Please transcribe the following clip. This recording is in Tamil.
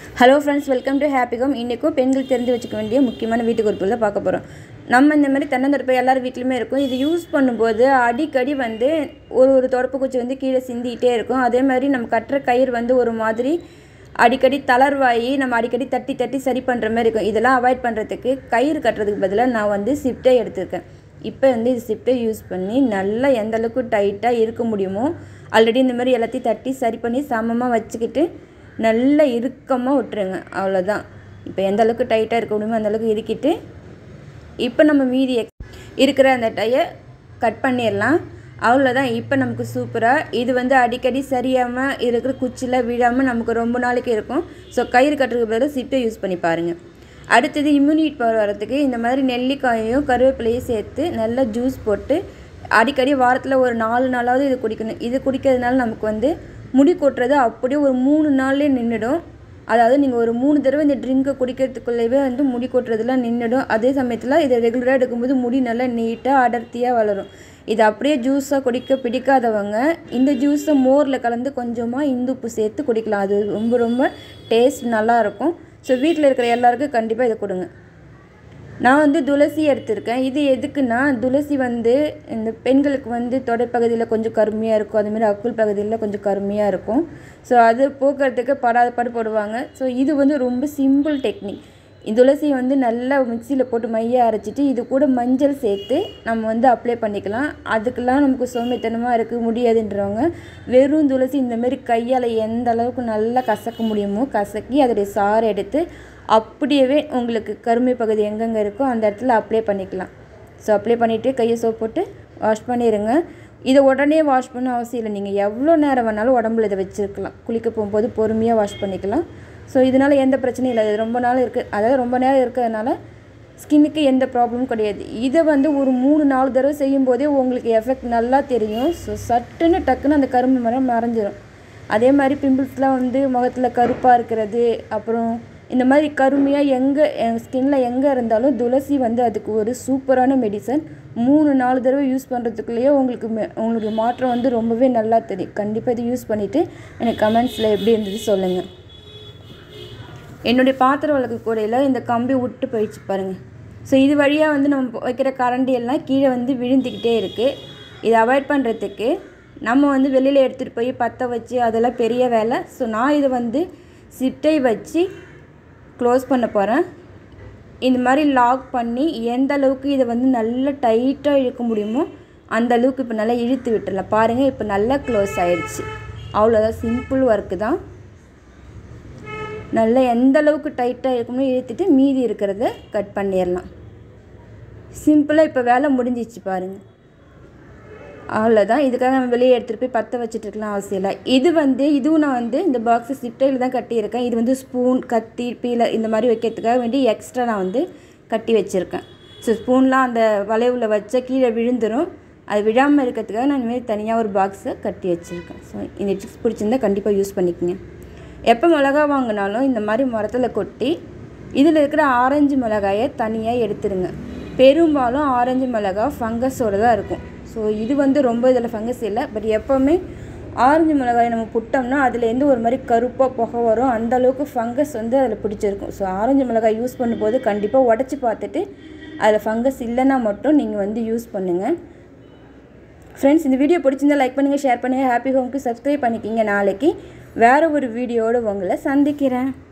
hello friends welcome to happy home இன்றைக்கும் பெண்கள் தெரிஞ்சு வச்சுக்க வேண்டிய முக்கியமான வீட்டு குறிப்புகள் தான் பார்க்க போகிறோம் நம்ம இந்த மாதிரி தென்னந்தொடப்பை எல்லார் வீட்லையுமே இருக்கும் இது யூஸ் பண்ணும்போது அடிக்கடி வந்து ஒரு ஒரு தொடப்பு குச்சி வந்து கீழே சிந்திக்கிட்டே இருக்கும் அதே மாதிரி நம்ம கட்டுற கயிறு வந்து ஒரு மாதிரி அடிக்கடி தளர்வாகி நம்ம அடிக்கடி தட்டி தட்டி சரி பண்ணுற மாதிரி இருக்கும் இதெல்லாம் அவாய்ட் பண்ணுறதுக்கு கயிறு கட்டுறதுக்கு பதிலாக நான் வந்து சிப்டே எடுத்திருக்கேன் இப்போ வந்து இது சிப்டை யூஸ் பண்ணி நல்லா எந்த அளவுக்கு டைட்டாக இருக்க முடியுமோ ஆல்ரெடி இந்த மாதிரி எல்லாத்தையும் தட்டி சரி பண்ணி சமமாக வச்சுக்கிட்டு நல்லா இறுக்கமாக விட்டுருங்க அவ்வளோதான் இப்போ எந்த அளவுக்கு டைட்டாக இருக்க முடியுமோ அந்த அளவுக்கு இறுக்கிட்டு இப்போ நம்ம மீதி எக்ஸ் இருக்கிற அந்த டையை கட் பண்ணிடலாம் அவ்வளோதான் இப்போ நமக்கு சூப்பராக இது வந்து அடிக்கடி சரியாமல் இருக்கிற குச்சியில் விழாமல் நமக்கு ரொம்ப நாளைக்கு இருக்கும் ஸோ கயிறு கட்டுறதுக்கு பதிலாக சிட்டை யூஸ் பண்ணி பாருங்கள் அடுத்தது இம்யூனிட்டி பவர் வரதுக்கு இந்த மாதிரி நெல்லிக்காயையும் கருவேப்பிலையும் சேர்த்து நல்லா ஜூஸ் போட்டு அடிக்கடி வாரத்தில் ஒரு நாலு நாளாவது இது குடிக்கணும் இது குடிக்கிறதுனால நமக்கு வந்து முடி கொட்டுறது அப்படியே ஒரு மூணு நாள்லேயே நின்றுடும் அதாவது நீங்கள் ஒரு மூணு தடவை இந்த ட்ரிங்கை குடிக்கிறதுக்குள்ளேயே வந்து முடி கொட்டுறதுலாம் நின்றுடும் அதே சமயத்தில் இதை ரெகுலராக எடுக்கும்போது முடி நல்லா நீட்டாக அடர்த்தியாக வளரும் இது அப்படியே ஜூஸாக குடிக்க பிடிக்காதவங்க இந்த ஜூஸை மோரில் கலந்து கொஞ்சமாக இந்துப்பு சேர்த்து குடிக்கலாம் அது ரொம்ப ரொம்ப டேஸ்ட் நல்லாயிருக்கும் ஸோ வீட்டில் இருக்கிற எல்லாருக்கும் கண்டிப்பாக இதை கொடுங்க நான் வந்து துளசி எடுத்திருக்கேன் இது எதுக்குன்னா துளசி வந்து இந்த பெண்களுக்கு வந்து தொடைப்பகுதியில் கொஞ்சம் கருமையாக இருக்கும் அதுமாரி அக்குள் பகுதியில் கொஞ்சம் கருமையாக இருக்கும் ஸோ அது போக்குறதுக்கு படாத பாடு போடுவாங்க ஸோ இது வந்து ரொம்ப சிம்பிள் டெக்னிக் துளசி வந்து நல்லா மிக்சியில் போட்டு மைய அரைச்சிட்டு இது கூட மஞ்சள் சேர்த்து நம்ம வந்து அப்ளை பண்ணிக்கலாம் அதுக்கெல்லாம் நமக்கு சோம்பேத்தனமாக இருக்குது முடியாதுன்றவங்க வெறும் துளசி இந்தமாரி கையால் எந்த அளவுக்கு நல்லா கசக்க முடியுமோ கசக்கி அதோடைய சாறு எடுத்து அப்படியே உங்களுக்கு கருமை பகுதி எங்கெங்கே இருக்கோ அந்த இடத்துல அப்ளை பண்ணிக்கலாம் ஸோ அப்ளை பண்ணிவிட்டு கையை சோப் போட்டு வாஷ் பண்ணிடுங்க இதை உடனே வாஷ் பண்ண அவசியம் இல்லை நீங்கள் எவ்வளோ நேரம் வேணாலும் உடம்புல இதை வச்சுருக்கலாம் குளிக்க போகும்போது பொறுமையாக வாஷ் பண்ணிக்கலாம் ஸோ இதனால் எந்த பிரச்சனையும் இல்லை இது ரொம்ப நாள் இருக்குது அதாவது ரொம்ப நேரம் இருக்கிறதுனால ஸ்கின்னுக்கு எந்த ப்ராப்ளமும் கிடையாது இதை வந்து ஒரு மூணு நாலு தடவை செய்யும் போதே உங்களுக்கு எஃபெக்ட் நல்லா தெரியும் ஸோ சட்டுன்னு டக்குன்னு அந்த கரும்பு மரம் மறைஞ்சிரும் அதே மாதிரி பிம்பிள்ஸ்லாம் வந்து முகத்தில் கருப்பாக இருக்கிறது அப்புறம் இந்த மாதிரி கருமையாக எங்கே ஸ்கின்ல எங்கே இருந்தாலும் துளசி வந்து அதுக்கு ஒரு சூப்பரான மெடிசன் மூணு நாலு தடவை யூஸ் பண்ணுறதுக்குள்ளேயே உங்களுக்கு உங்களுக்கு மாற்றம் வந்து ரொம்பவே நல்லா தெரியும் கண்டிப்பாக இது யூஸ் பண்ணிவிட்டு எனக்கு கமெண்ட்ஸில் எப்படி இருந்தது சொல்லுங்கள் என்னுடைய பாத்திரம் வழக்கு கூடையில் இந்த கம்பி விட்டு போயிடுச்சு பாருங்கள் ஸோ இது வழியாக வந்து நம்ம வைக்கிற கரண்டி எல்லாம் கீழே வந்து விழுந்துக்கிட்டே இருக்குது இதை அவாய்ட் பண்ணுறதுக்கு நம்ம வந்து வெளியில் எடுத்துகிட்டு போய் பற்ற வச்சு அதெல்லாம் பெரிய வேலை ஸோ நான் இதை வந்து சிப்டை வச்சு க்ளோஸ் பண்ண போகிறேன் இந்த மாதிரி லாக் பண்ணி எந்த அளவுக்கு இதை வந்து நல்லா டைட்டாக இழுக்க முடியுமோ அந்த அளவுக்கு இப்போ நல்லா இழுத்து விட்டுடலாம் பாருங்கள் இப்போ நல்லா க்ளோஸ் ஆயிடுச்சு அவ்வளோதான் சிம்பிள் ஒர்க்கு தான் நல்லா எந்த அளவுக்கு டைட்டாக இருக்குமோ இழுத்துட்டு மீதி இருக்கிறத கட் பண்ணிடலாம் சிம்பிளாக இப்போ வேலை முடிஞ்சிச்சு பாருங்கள் அவ்வளோதான் இதுக்காக நம்ம வெளியே எடுத்துகிட்டு போய் பற்ற வச்சுட்டு இருக்கலாம் அவசியம் இல்லை இது வந்து இதுவும் நான் வந்து இந்த பாக்ஸு சிப்டையில் தான் கட்டியிருக்கேன் இது வந்து ஸ்பூன் கத்தி பீலர் இந்த மாதிரி வைக்கிறதுக்காக வேண்டி எக்ஸ்ட்ரா நான் வந்து கட்டி வச்சுருக்கேன் ஸோ ஸ்பூன்லாம் அந்த வளைவில் வச்சா கீழே விழுந்துடும் அது விழாமல் இருக்கிறதுக்காக நான் இந்தமாரி தனியாக ஒரு பாக்ஸை கட்டி வச்சுருக்கேன் ஸோ இந்த டிப்ஸ் பிடிச்சிருந்தா கண்டிப்பாக யூஸ் பண்ணிக்கோங்க எப்போ மிளகா வாங்கினாலும் இந்த மாதிரி மரத்தில் கொட்டி இதில் இருக்கிற ஆரஞ்சு மிளகாயை தனியாக எடுத்துருங்க பெரும்பாலும் ஆரஞ்சு மிளகா ஃபங்கஸோடு தான் இருக்கும் ஸோ இது வந்து ரொம்ப இதில் ஃபங்கஸ் இல்லை பட் எப்போவுமே ஆரஞ்சு மிளகாயை நம்ம புட்டோம்னா அதுலேருந்து ஒரு மாதிரி கருப்பாக புகை வரும் அந்த அளவுக்கு ஃபங்கஸ் வந்து அதில் பிடிச்சிருக்கும் ஸோ ஆரஞ்சு மிளகாய் யூஸ் பண்ணும்போது கண்டிப்பாக உடச்சி பார்த்துட்டு அதில் ஃபங்கஸ் இல்லைன்னா மட்டும் நீங்கள் வந்து யூஸ் பண்ணுங்கள் ஃப்ரெண்ட்ஸ் இந்த வீடியோ பிடிச்சிருந்தா லைக் பண்ணுங்கள் ஷேர் பண்ணுங்கள் ஹாப்பி ஹோம்க்கு சப்ஸ்கிரைப் பண்ணிக்கிங்க நாளைக்கு வேறு ஒரு வீடியோடு உங்களை சந்திக்கிறேன்